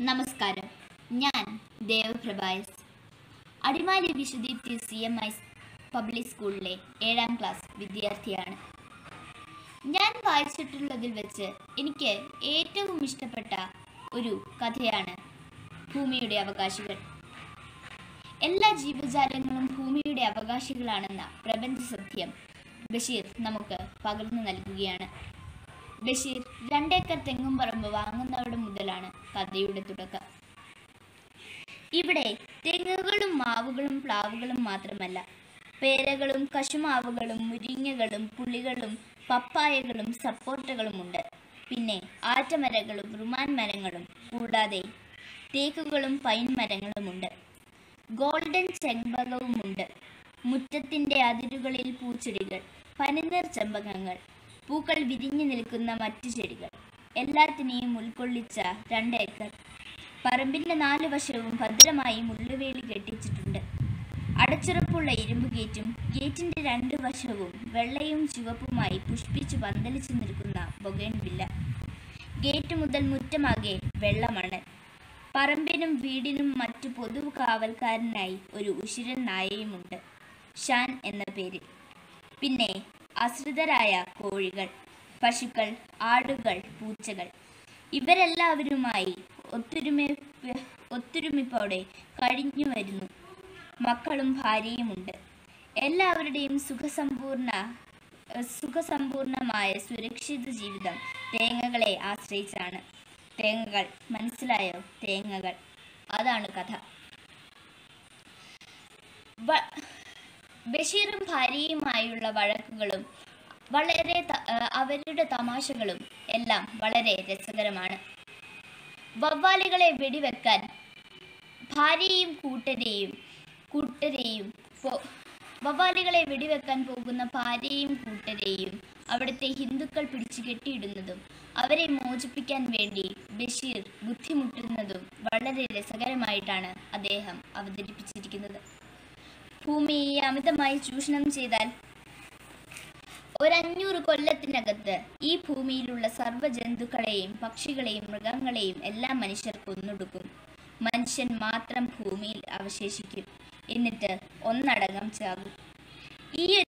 നമസ്കാരം ഞാൻ ദേവപ്രഭായസ് അടിമാലി വിശുദ്ധീപ്തി സി എം ഐ പബ്ലിക് സ്കൂളിലെ ഏഴാം ക്ലാസ് വിദ്യാർത്ഥിയാണ് ഞാൻ വായിച്ചിട്ടുള്ളതിൽ വെച്ച് എനിക്ക് ഏറ്റവും ഇഷ്ടപ്പെട്ട ഒരു കഥയാണ് ഭൂമിയുടെ അവകാശികൾ എല്ലാ ജീവജാലങ്ങളും ഭൂമിയുടെ അവകാശികളാണെന്ന പ്രപഞ്ച സത്യം ബഷീർ നമുക്ക് പകർന്നു നൽകുകയാണ് ബഷീർ രണ്ടേക്കർ തെങ്ങും പറമ്പ് വാങ്ങുന്നവിടെ മുതലാണ് കഥയുടെ തുടക്കം ഇവിടെ തെങ്ങുകളും മാവുകളും പ്ലാവുകളും മാത്രമല്ല പേരകളും കശുമാവുകളും മുരിങ്ങകളും പുളികളും പപ്പായകളും സപ്പോട്ടകളും ഉണ്ട് പിന്നെ ആറ്റമരങ്ങളും റുമാൻ മരങ്ങളും കൂടാതെ തേക്കുകളും പൈൻ മരങ്ങളുമുണ്ട് ഗോൾഡൻ ചെമ്പകവുമുണ്ട് മുറ്റത്തിൻ്റെ അതിരുകളിൽ പൂച്ചെടികൾ പനിനീർ ചെമ്പകങ്ങൾ പൂക്കൾ വിരിഞ്ഞു നിൽക്കുന്ന മറ്റു ചെടികൾ എല്ലാത്തിനെയും ഉൾക്കൊള്ളിച്ച രണ്ട് ഏക്കർ പറമ്പിൻ്റെ നാല് വശവും ഭദ്രമായി മുള്ളുവേലി കെട്ടിച്ചിട്ടുണ്ട് അടച്ചുറപ്പുള്ള ഇരുമ്പ് ഗേറ്റും ഗേറ്റിൻ്റെ രണ്ട് വശവും വെള്ളയും ചുവപ്പുമായി പുഷ്പിച്ചു പന്തലിച്ചു നിൽക്കുന്ന ബൊഗൈൻവില്ല ഗേറ്റ് മുതൽ മുറ്റമാകെ വെള്ളമണൽ പറമ്പിനും വീടിനും മറ്റു പൊതു കാവൽക്കാരനായി ഒരു ഉശിരൻ നായയുമുണ്ട് ഷാൻ എന്ന പേരിൽ പിന്നെ ആശ്രിതരായ കോഴികൾ പശുക്കൾ ആടുകൾ പൂച്ചകൾ ഇവരെല്ലാവരുമായി ഒത്തൊരുമ ഒത്തൊരുമിപ്പോടെ കഴിഞ്ഞു വരുന്നു മക്കളും ഭാര്യയുമുണ്ട് എല്ലാവരുടെയും സുഖസമ്പൂർണ്ണ സുഖസമ്പൂർണമായ സുരക്ഷിത ജീവിതം തേങ്ങകളെ ആശ്രയിച്ചാണ് തേങ്ങകൾ മനസ്സിലായോ തേങ്ങകൾ അതാണ് കഥ വ- ബഷീറും ഭാര്യയുമായുള്ള വഴക്കുകളും വളരെ ത- ആ, അവരുടെ തമാശകളും എല്ലാം വളരെ രസകരമാണ് വവ്വാലുകളെ വെടിവെക്കാൻ ഭാര്യയും കൂട്ടരെയും കൂട്ടരെയും പോ- വവ്വാലുകളെ വെടിവെക്കാൻ പോകുന്ന ഭാര്യയും കൂട്ടരെയും അവിടുത്തെ ഹിന്ദുക്കൾ പിടിച്ചു കെട്ടിയിടുന്നതും അവരെ മോചിപ്പിക്കാൻ വേണ്ടി ബഷീർ ബുദ്ധിമുട്ടുന്നതും വളരെ രസകരമായിട്ടാണ് അദ്ദേഹം അവതരിപ്പിച്ചിരിക്കുന്നത് ഭൂമിയെ അമിതമായി ചൂഷണം ചെയ്താൽ ഒരഞ്ഞൂറ് കൊല്ലത്തിനകത്ത് ഈ ഭൂമിയിലുള്ള സർവ്വ ജന്തുക്കളെയും പക്ഷികളെയും മൃഗങ്ങളെയും എല്ലാം മനുഷ്യർ കൊന്നൊടുക്കും മനുഷ്യൻ മാത്രം ഭൂമിയിൽ അവശേഷിക്കും എന്നിട്ട് ഒന്നടങ്കം ചാകും ഈ